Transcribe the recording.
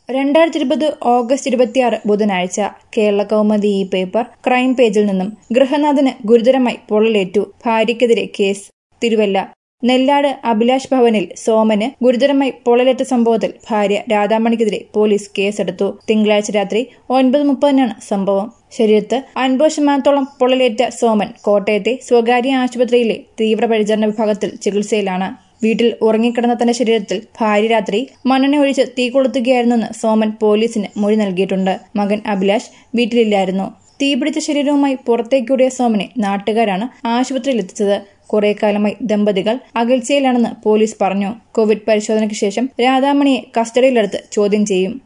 രണ്ടായിരത്തി ഇരുപത് ഓഗസ്റ്റ് ഇരുപത്തിയാറ് ബുധനാഴ്ച കേരള കൗമുദി ഈ പേപ്പർ ക്രൈം പേജിൽ നിന്നും ഗൃഹനാഥന് ഗുരുതരമായി പൊള്ളലേറ്റു ഭാര്യയ്ക്കെതിരെ കേസ് തിരുവല്ല നെല്ലാട് അഭിലാഷ് ഭവനിൽ സോമന് ഗുരുതരമായി പൊള്ളലേറ്റ സംഭവത്തിൽ ഭാര്യ രാധാമണിക്കെതിരെ പോലീസ് കേസെടുത്തു തിങ്കളാഴ്ച രാത്രി ഒൻപത് മുപ്പതിനാണ് സംഭവം ശരീരത്ത് അൻപത് ശതമാനത്തോളം പൊള്ളലേറ്റ സോമൻ കോട്ടയത്തെ സ്വകാര്യ ആശുപത്രിയിലെ തീവ്രപരിചരണ വിഭാഗത്തിൽ ചികിത്സയിലാണ് വീട്ടിൽ ഉറങ്ങിക്കിടന്ന തന്റെ ശരീരത്തിൽ ഭാര്യ രാത്രി മണ്ണെണ്ണ ഒഴിച്ച് തീ കൊളുത്തുകയായിരുന്നെന്ന് സോമൻ പോലീസിന് മൊഴി നൽകിയിട്ടുണ്ട് മകൻ അഭിലാഷ് വീട്ടിലില്ലായിരുന്നു തീപിടിച്ച ശരീരവുമായി പുറത്തേക്കൂടിയ സോമനെ നാട്ടുകാരാണ് ആശുപത്രിയിലെത്തിച്ചത് കുറെ കാലമായി ദമ്പതികൾ അകൽച്ചയിലാണെന്ന് പോലീസ് പറഞ്ഞു കോവിഡ് പരിശോധനയ്ക്ക് ശേഷം രാധാമണിയെ കസ്റ്റഡിയിലെടുത്ത് ചോദ്യം ചെയ്യും